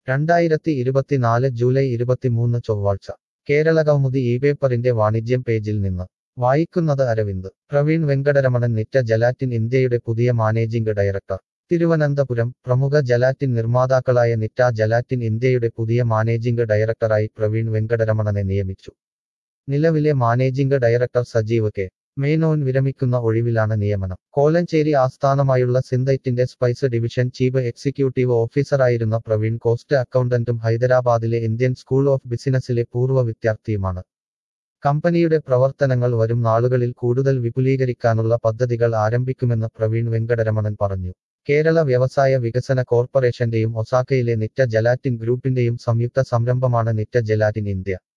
രണ്ടായിരത്തി ഇരുപത്തിനാല് ജൂലൈ ഇരുപത്തിമൂന്ന് ചൊവ്വാഴ്ച കേരള കൗമുദി ഈ പേപ്പറിന്റെ വാണിജ്യം പേജിൽ നിന്ന് വായിക്കുന്നത് അരവിന്ദ് പ്രവീൺ വെങ്കടരമണൻ നിറ്റ ജലാറ്റിൻ ഇന്ത്യയുടെ പുതിയ മാനേജിംഗ് ഡയറക്ടർ തിരുവനന്തപുരം പ്രമുഖ ജലാറ്റിൻ നിർമ്മാതാക്കളായ നിറ്റ ജലാറ്റിൻ ഇന്ത്യയുടെ പുതിയ മാനേജിംഗ് ഡയറക്ടറായി പ്രവീൺ വെങ്കടരമണനെ നിയമിച്ചു നിലവിലെ managing director Sajeev K Menon വിരമിക്കുന്ന ഒഴിവിലാണ് നിയമനം കോലഞ്ചേരി ആസ്ഥാനമായുള്ള സിന്തൈറ്റിന്റെ സ്പൈസ് ഡിവിഷൻ ചീഫ് എക്സിക്യൂട്ടീവ് ഓഫീസറായിരുന്ന പ്രവീൺ കോസ്റ്റ് അക്കൗണ്ടന്റും ഹൈദരാബാദിലെ ഇന്ത്യൻ സ്കൂൾ ഓഫ് ബിസിനസിലെ പൂർവ്വ വിദ്യാർത്ഥിയുമാണ് കമ്പനിയുടെ പ്രവർത്തനങ്ങൾ വരും നാളുകളിൽ കൂടുതൽ വിപുലീകരിക്കാനുള്ള പദ്ധതികൾ ആരംഭിക്കുമെന്ന് പ്രവീൺ വെങ്കടരമണൻ പറഞ്ഞു കേരള വ്യവസായ വികസന കോർപ്പറേഷന്റെയും ഒസാക്കയിലെ നിറ്റ ജലാറ്റിൻ ഗ്രൂപ്പിന്റെയും സംയുക്ത സംരംഭമാണ് നിറ്റ ജലാറ്റിൻ ഇന്ത്യ